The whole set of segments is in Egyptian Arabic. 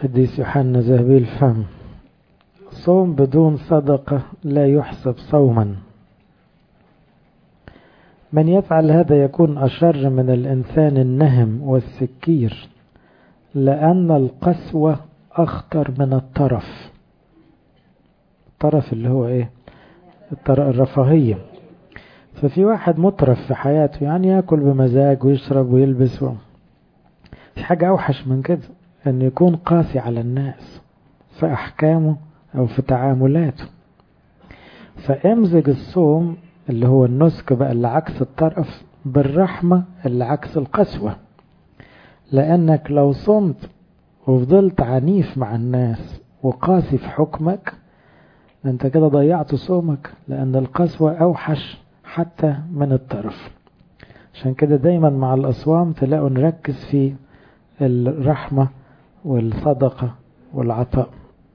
قديس يوحنا ذهبي الفم صوم بدون صدقة لا يحسب صوما من يفعل هذا يكون أشر من الإنسان النهم والسكير لأن القسوة أخطر من الطرف الطرف اللي هو إيه الرفاهية ففي واحد مترف في حياته يعني يأكل بمزاج ويشرب ويلبس و... في حاجة أوحش من كده أن يكون قاسي على الناس في أحكامه أو في تعاملاته فامزج الصوم اللي هو النسك بقى اللي عكس الطرف بالرحمة اللي عكس القسوة لأنك لو صمت وفضلت عنيف مع الناس وقاسي في حكمك انت كده ضيعت صومك لأن القسوة أوحش حتى من الطرف عشان كده دايما مع الأصوام تلاقوا نركز في الرحمة والصدقة والعطاء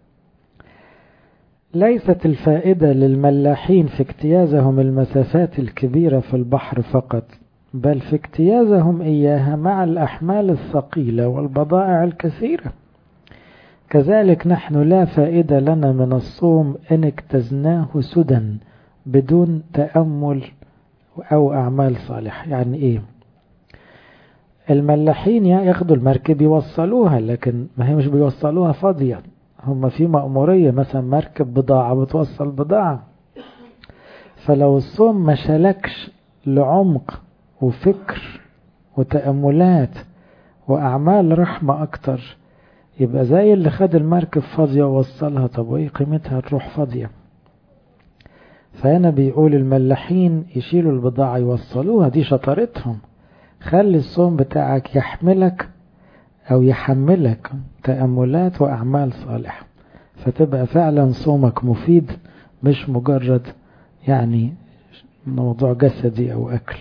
ليست الفائدة للملاحين في اجتيازهم المسافات الكبيرة في البحر فقط بل في اجتيازهم إياها مع الأحمال الثقيلة والبضائع الكثيرة كذلك نحن لا فائدة لنا من الصوم إن اجتزناه سدى بدون تأمل أو أعمال صالحة يعني إيه الملاحين ياخدوا المركب يوصلوها لكن ما هي مش بيوصلوها فاضية هم في مأمورية مثلا مركب بضاعة بتوصل بضاعة فلو الصوم ما شلكش لعمق وفكر وتأملات وأعمال رحمة أكتر يبقى زي اللي خد المركب فاضية ووصلها طب وإيه قيمتها تروح فاضية فهنا بيقول الملاحين يشيلوا البضاعة يوصلوها دي شطارتهم خلي الصوم بتاعك يحملك أو يحملك تأملات وأعمال صالحة فتبقى فعلا صومك مفيد مش مجرد يعني موضوع جسدي أو أكل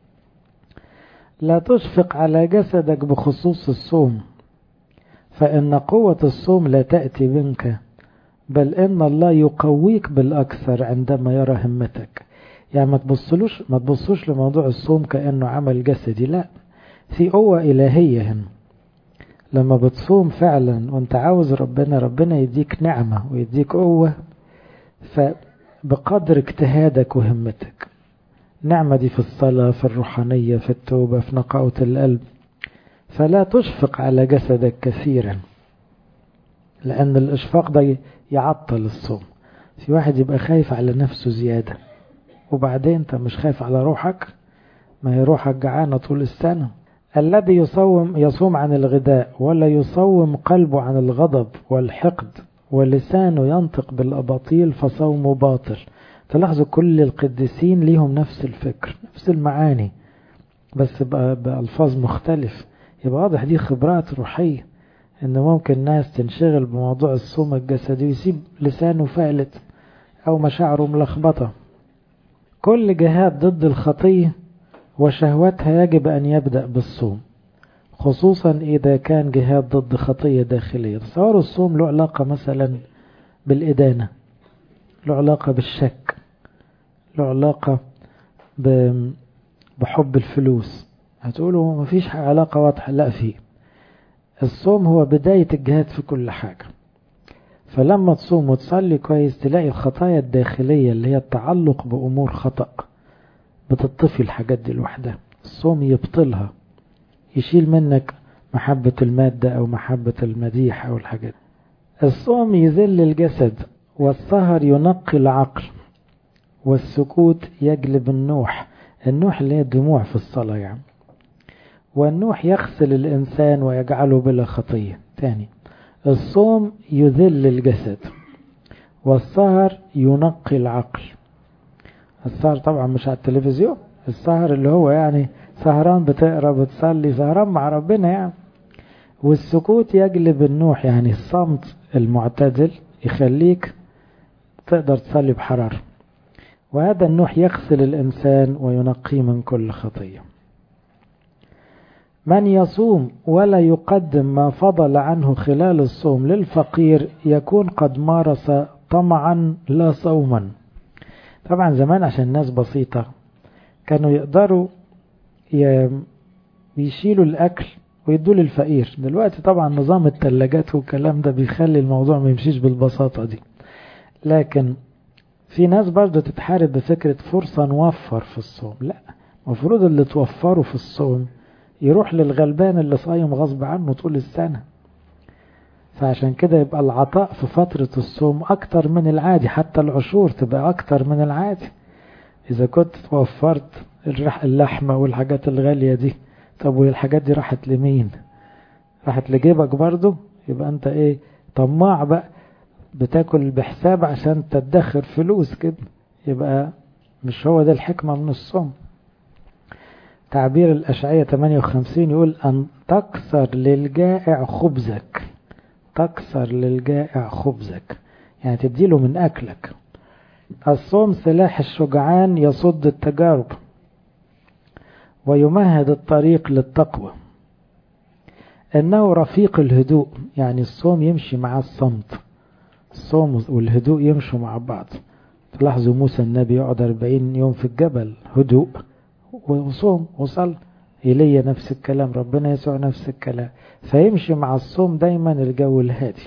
لا تشفق على جسدك بخصوص الصوم فإن قوة الصوم لا تأتي منك بل إن الله يقويك بالأكثر عندما يرى همتك يعني ما تبصلوش ما تبصوش لموضوع الصوم كأنه عمل جسدي لا في قوة إلهية هنا لما بتصوم فعلا وانت عاوز ربنا ربنا يديك نعمة ويديك قوة فبقدر اجتهادك وهمتك نعمة دي في الصلاة في الروحانية في التوبة في نقاوة القلب فلا تشفق على جسدك كثيرا لأن الإشفاق ده يعطل الصوم في واحد يبقى خايف على نفسه زيادة وبعدين انت مش خايف على روحك ما هي روحك جعانة طول السنة الذي يصوم يصوم عن الغداء ولا يصوم قلبه عن الغضب والحقد ولسانه ينطق بالأباطيل فصومه باطل تلاحظوا كل القديسين ليهم نفس الفكر نفس المعاني بس بألفاظ مختلف يبقى واضح دي خبرات روحية ان ممكن ناس تنشغل بموضوع الصوم الجسدي ويسيب لسانه فالت او مشاعره ملخبطة كل جهاد ضد الخطية وشهوتها يجب أن يبدأ بالصوم خصوصا إذا كان جهاد ضد خطية داخلية تصوروا الصوم له علاقة مثلا بالإدانة له علاقة بالشك له علاقة بحب الفلوس هتقولوا ما فيش علاقة واضحة لا في الصوم هو بداية الجهاد في كل حاجة فلما تصوم وتصلي كويس تلاقي الخطايا الداخلية اللي هي التعلق بأمور خطأ بتطفي الحاجات دي لوحدها الصوم يبطلها يشيل منك محبة المادة أو محبة المديح أو الحاجات الصوم يذل الجسد والسهر ينقي العقل والسكوت يجلب النوح النوح اللي هي الدموع في الصلاة يعني والنوح يغسل الإنسان ويجعله بلا خطية تاني الصوم يذل الجسد والسهر ينقي العقل السهر طبعا مش على التلفزيون السهر اللي هو يعني سهران بتقرا بتصلي سهران مع ربنا يعني والسكوت يجلب النوح يعني الصمت المعتدل يخليك تقدر تصلي بحرارة وهذا النوح يغسل الإنسان وينقيه من كل خطية من يصوم ولا يقدم ما فضل عنه خلال الصوم للفقير يكون قد مارس طمعا لا صوما طبعا زمان عشان الناس بسيطة كانوا يقدروا يشيلوا الأكل ويدوا للفقير دلوقتي طبعا نظام التلاجات والكلام ده بيخلي الموضوع ما يمشيش بالبساطة دي لكن في ناس برضه تتحارب بفكرة فرصة نوفر في الصوم لا المفروض اللي توفره في الصوم يروح للغلبان اللي صايم غصب عنه طول السنة فعشان كده يبقى العطاء في فترة الصوم أكتر من العادي حتى العشور تبقى أكتر من العادي إذا كنت توفرت اللحمة والحاجات الغالية دي طب والحاجات دي راحت لمين راحت لجيبك برضو يبقى أنت إيه طماع بقى بتاكل بحساب عشان تدخر فلوس كده يبقى مش هو ده الحكمة من الصوم تعبير الأشعية 58 يقول أن تكسر للجائع خبزك تكسر للجائع خبزك يعني تديله من أكلك الصوم سلاح الشجعان يصد التجارب ويمهد الطريق للتقوى إنه رفيق الهدوء يعني الصوم يمشي مع الصمت الصوم والهدوء يمشوا مع بعض تلاحظوا موسى النبي يقعد 40 يوم في الجبل هدوء وصوم وصل إيليا نفس الكلام ربنا يسوع نفس الكلام فيمشي مع الصوم دايما الجو الهادي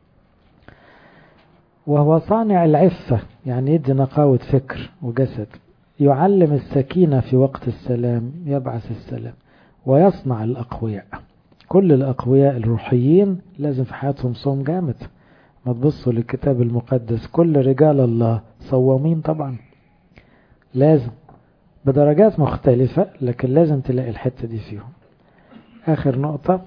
وهو صانع العفة يعني يدي نقاوة فكر وجسد يعلم السكينة في وقت السلام يبعث السلام ويصنع الأقوياء كل الأقوياء الروحيين لازم في حياتهم صوم جامد ما تبصوا للكتاب المقدس كل رجال الله صوامين طبعا لازم بدرجات مختلفة لكن لازم تلاقي الحتة دي فيهم آخر نقطة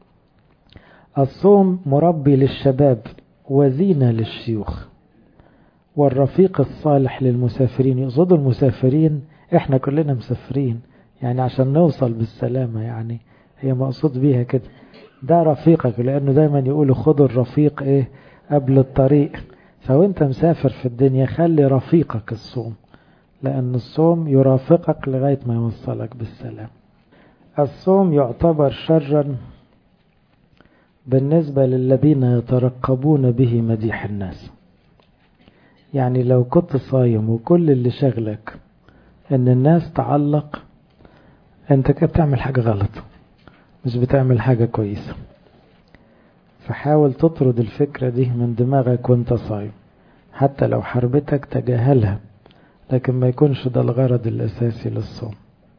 الصوم مربي للشباب وزينة للشيوخ والرفيق الصالح للمسافرين يقصدوا المسافرين احنا كلنا مسافرين يعني عشان نوصل بالسلامة يعني هي مقصود بيها كده ده رفيقك لانه دايما يقولوا خدوا الرفيق ايه قبل الطريق فوانت مسافر في الدنيا خلي رفيقك الصوم لأن الصوم يرافقك لغاية ما يوصلك بالسلام الصوم يعتبر شرا بالنسبة للذين يترقبون به مديح الناس يعني لو كنت صايم وكل اللي شغلك ان الناس تعلق انت كده بتعمل حاجة غلط مش بتعمل حاجة كويسة فحاول تطرد الفكرة دي من دماغك وانت صايم حتى لو حربتك تجاهلها لكن ما يكونش ده الغرض الأساسي للصوم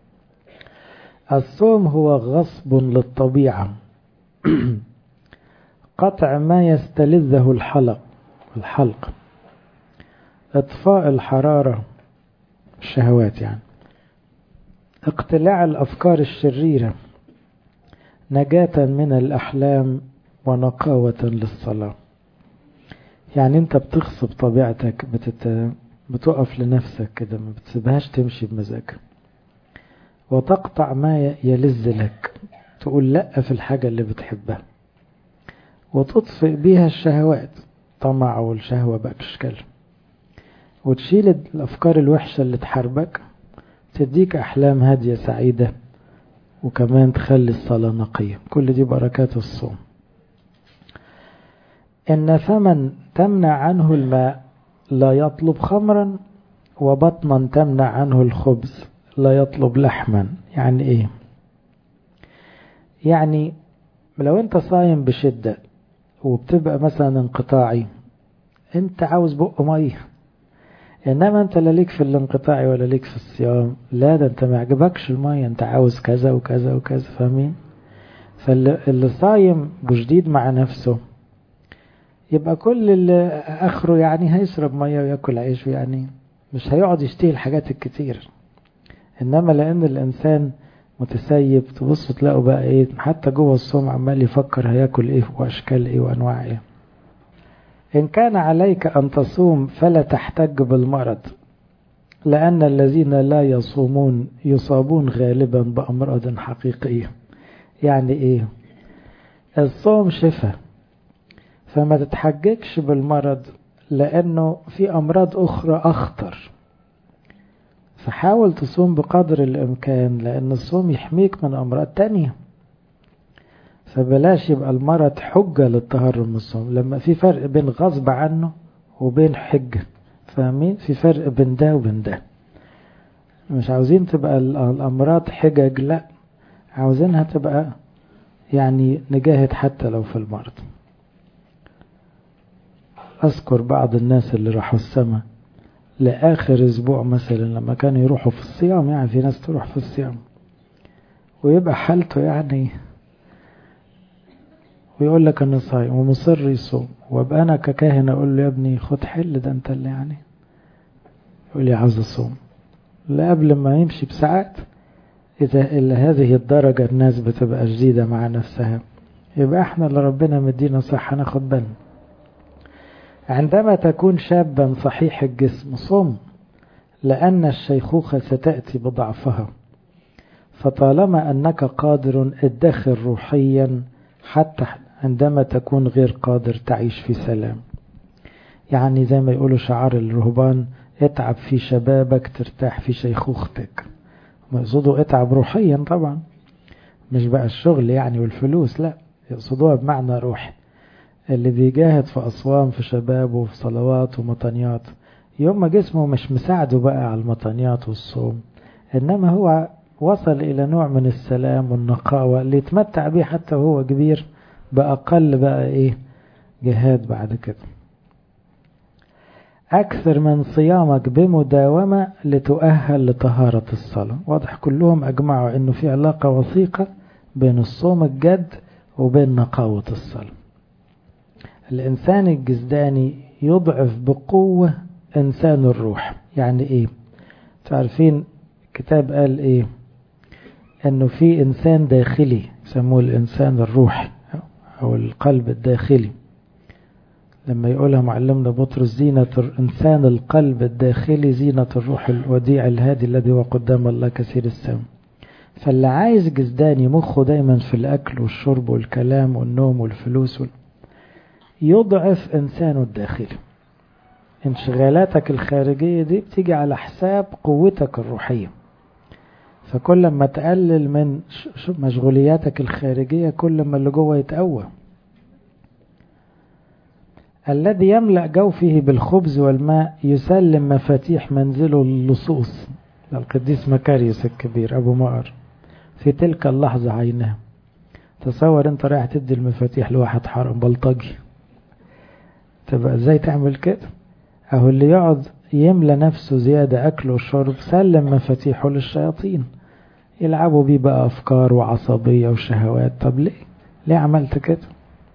الصوم هو غصب للطبيعة قطع ما يستلذه الحلق الحلق اطفاء الحرارة الشهوات يعني اقتلاع الأفكار الشريرة نجاة من الأحلام ونقاوة للصلاة يعني انت بتغصب طبيعتك بتت... بتقف لنفسك كده ما بتسيبهاش تمشي بمزاجك وتقطع ما يلذ لك تقول لا في الحاجة اللي بتحبها وتطفئ بيها الشهوات طمع والشهوة بأشكال وتشيل الأفكار الوحشة اللي تحاربك تديك أحلام هادية سعيدة وكمان تخلي الصلاة نقية كل دي بركات الصوم إن فمن تمنع عنه الماء لا يطلب خمرا وبطنا تمنع عنه الخبز لا يطلب لحما يعني ايه يعني لو انت صايم بشدة وبتبقى مثلا انقطاعي انت عاوز بق مية انما انت لا ليك في الانقطاعي ولا ليك في الصيام لا ده انت ما يعجبكش المية انت عاوز كذا وكذا وكذا فاهمين فاللي صايم بجديد مع نفسه يبقى كل اللي اخره يعني هيشرب ميه وياكل عيش يعني مش هيقعد يشتهي الحاجات الكتير انما لان الانسان متسيب تبص تلاقوا بقى ايه حتى جوه الصوم عمال يفكر هياكل ايه واشكال ايه وانواع ايه ان كان عليك ان تصوم فلا تحتج بالمرض لان الذين لا يصومون يصابون غالبا بامراض حقيقيه يعني ايه الصوم شفاء فما تتحججش بالمرض لأنه في أمراض أخرى أخطر فحاول تصوم بقدر الإمكان لأن الصوم يحميك من أمراض تانية فبلاش يبقى المرض حجة للتهرب من الصوم لما في فرق بين غصب عنه وبين حجة فاهمين في فرق بين ده وبين ده مش عاوزين تبقى الأمراض حجج لا عاوزينها تبقى يعني نجاهد حتى لو في المرض أذكر بعض الناس اللي راحوا السماء لآخر أسبوع مثلا لما كانوا يروحوا في الصيام يعني في ناس تروح في الصيام ويبقى حالته يعني ويقول لك أنا صايم ومصر يصوم وابقى أنا ككاهن أقول له يا ابني خد حل ده أنت اللي يعني يقول لي عاوز أصوم لا قبل ما يمشي بساعات إذا إلا هذه الدرجة الناس بتبقى جديدة مع نفسها يبقى احنا اللي ربنا مدينا صحة ناخد بالنا عندما تكون شابا صحيح الجسم صم لأن الشيخوخة ستأتي بضعفها فطالما أنك قادر ادخر روحيا حتى عندما تكون غير قادر تعيش في سلام يعني زي ما يقولوا شعار الرهبان اتعب في شبابك ترتاح في شيخوختك يقصدوا اتعب روحيا طبعا مش بقى الشغل يعني والفلوس لا يقصدوها بمعنى روحي اللي بيجاهد في أصوام في شبابه وفي صلوات ومطانيات يوم ما جسمه مش مساعده بقى على المطانيات والصوم إنما هو وصل إلى نوع من السلام والنقاوة اللي يتمتع بيه حتى وهو كبير بأقل بقى إيه جهاد بعد كده أكثر من صيامك بمداومة لتؤهل لطهارة الصلاة واضح كلهم أجمعوا أنه في علاقة وثيقة بين الصوم الجد وبين نقاوة الصلاة الإنسان الجسداني يضعف بقوة إنسان الروح يعني إيه تعرفين كتاب قال إيه أنه في إنسان داخلي يسموه الإنسان الروحي أو القلب الداخلي لما يقولها معلمنا بطرس زينة إنسان القلب الداخلي زينة الروح الوديع الهادي الذي هو قدام الله كثير السم فاللي عايز جسداني مخه دايما في الأكل والشرب والكلام والنوم والفلوس وال... يضعف إنسانه الداخلي انشغالاتك الخارجية دي بتيجي على حساب قوتك الروحية فكل ما تقلل من مشغولياتك الخارجية كل ما اللي جوه يتقوى الذي يملأ جوفه بالخبز والماء يسلم مفاتيح منزله اللصوص القديس مكاريوس الكبير أبو مقر في تلك اللحظة عيناه تصور انت رايح تدي المفاتيح لواحد حرام بلطجي تبقى ازاي تعمل كده اهو اللي يقعد يملى نفسه زيادة أكل وشرب سلم مفاتيحه للشياطين يلعبوا بيه بقى أفكار وعصبية وشهوات طب ليه ليه عملت كده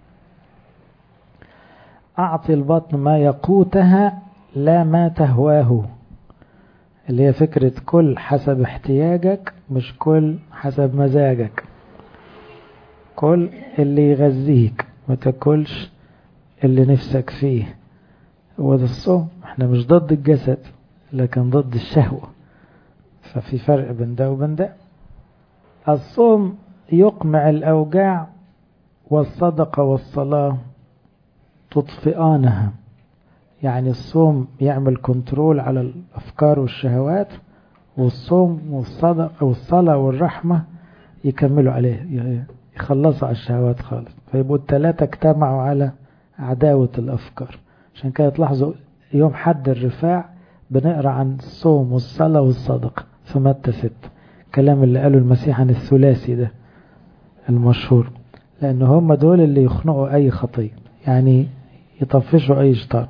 أعطي البطن ما يقوتها لا ما تهواه اللي هي فكرة كل حسب احتياجك مش كل حسب مزاجك كل اللي يغذيك ما تاكلش اللي نفسك فيه هو ده الصوم احنا مش ضد الجسد لكن ضد الشهوة ففي فرق بين ده وبين ده الصوم يقمع الأوجاع والصدقة والصلاة تطفئانها يعني الصوم يعمل كنترول على الأفكار والشهوات والصوم والصدقة والصلاة والرحمة يكملوا عليه يخلصوا على الشهوات خالص فيبقوا الثلاثة اجتمعوا على عداوة الأفكار عشان كده تلاحظوا يوم حد الرفاع بنقرأ عن الصوم والصلاة والصدقة في متى ستة كلام اللي قاله المسيح عن الثلاثي ده المشهور لأن هم دول اللي يخنقوا أي خطية يعني يطفشوا أي شيطان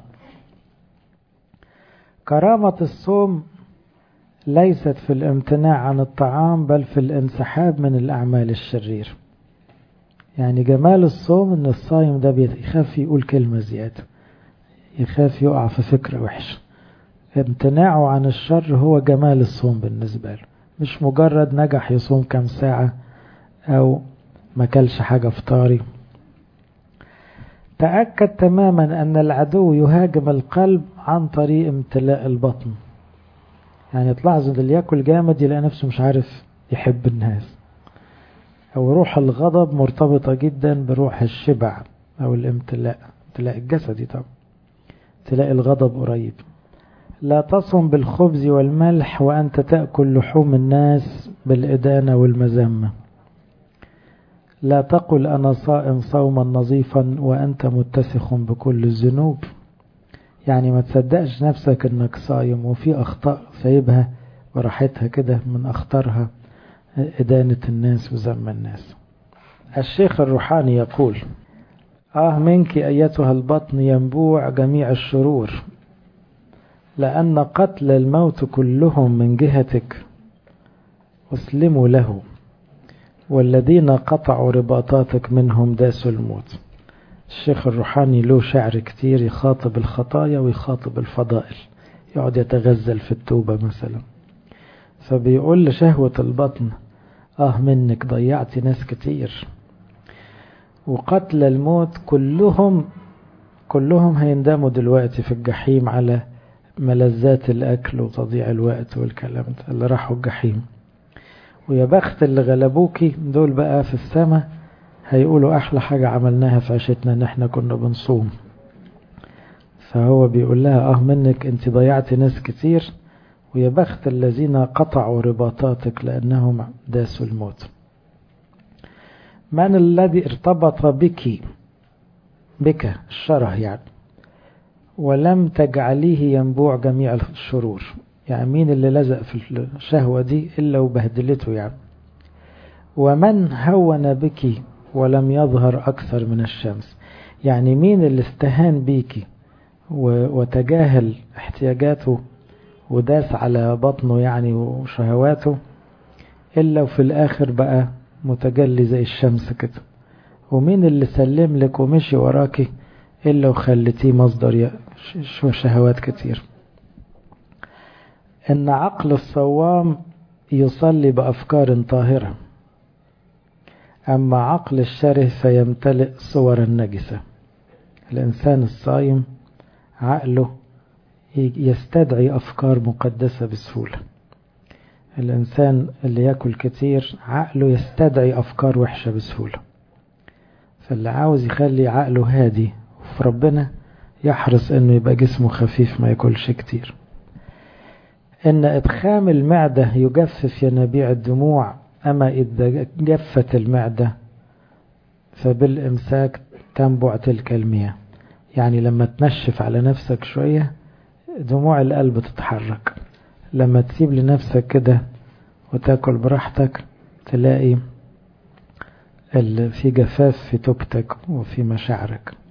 كرامة الصوم ليست في الامتناع عن الطعام بل في الانسحاب من الأعمال الشرير يعني جمال الصوم ان الصايم ده يخاف يقول كلمة زيادة يخاف يقع في فكرة وحشة امتناعه عن الشر هو جمال الصوم بالنسبة له مش مجرد نجح يصوم كام ساعة او ما كلش حاجة فطاري تأكد تماما أن العدو يهاجم القلب عن طريق امتلاء البطن يعني تلاحظ اللي ياكل جامد يلاقي نفسه مش عارف يحب الناس أو روح الغضب مرتبطة جدا بروح الشبع أو الامتلاء امتلاء الجسدي طبعا تلاقي الغضب قريب لا تصم بالخبز والملح وأنت تأكل لحوم الناس بالإدانة والمذمة لا تقل أنا صائم صوما نظيفا وأنت متسخ بكل الذنوب يعني ما تصدقش نفسك أنك صايم وفي أخطاء سايبها براحتها كده من أخطارها إدانة الناس وذم الناس الشيخ الروحاني يقول آه منك أيتها البطن ينبوع جميع الشرور لأن قتل الموت كلهم من جهتك أسلموا له والذين قطعوا رباطاتك منهم داسوا الموت الشيخ الروحاني له شعر كتير يخاطب الخطايا ويخاطب الفضائل يقعد يتغزل في التوبة مثلا فبيقول لشهوة البطن آه منك ضيعت ناس كتير وقتل الموت كلهم كلهم هيندموا دلوقتي في الجحيم على ملذات الأكل وتضييع الوقت والكلام ده اللي راحوا الجحيم ويا بخت اللي غلبوكي دول بقى في السماء هيقولوا أحلى حاجة عملناها في عيشتنا إن إحنا كنا بنصوم فهو بيقول لها اه منك انت ضيعت ناس كتير ويا بخت الذين قطعوا رباطاتك لأنهم داسوا الموت من الذي ارتبط بك بك الشره يعني ولم تجعليه ينبوع جميع الشرور يعني مين اللي لزق في الشهوة دي إلا وبهدلته يعني ومن هون بك ولم يظهر أكثر من الشمس يعني مين اللي استهان بيكي وتجاهل احتياجاته وداس على بطنه يعني وشهواته إلا وفي الآخر بقى متجلي زي الشمس كده ومين اللي سلم لك ومشي وراكي إلا وخلتيه مصدر شهوات كتير إن عقل الصوام يصلي بأفكار طاهرة أما عقل الشره فيمتلئ صورا نجسة الإنسان الصايم عقله يستدعي أفكار مقدسة بسهولة الإنسان اللي يأكل كتير عقله يستدعي أفكار وحشة بسهولة فاللي عاوز يخلي عقله هادي وفي ربنا يحرص انه يبقى جسمه خفيف ما ياكلش كتير ان ادخام المعدة يجفف ينابيع الدموع اما اذا جفت المعدة فبالامساك تنبع تلك المياه يعني لما تنشف على نفسك شوية دموع القلب تتحرك لما تسيب لنفسك كده وتاكل براحتك تلاقي في جفاف في توبتك وفي مشاعرك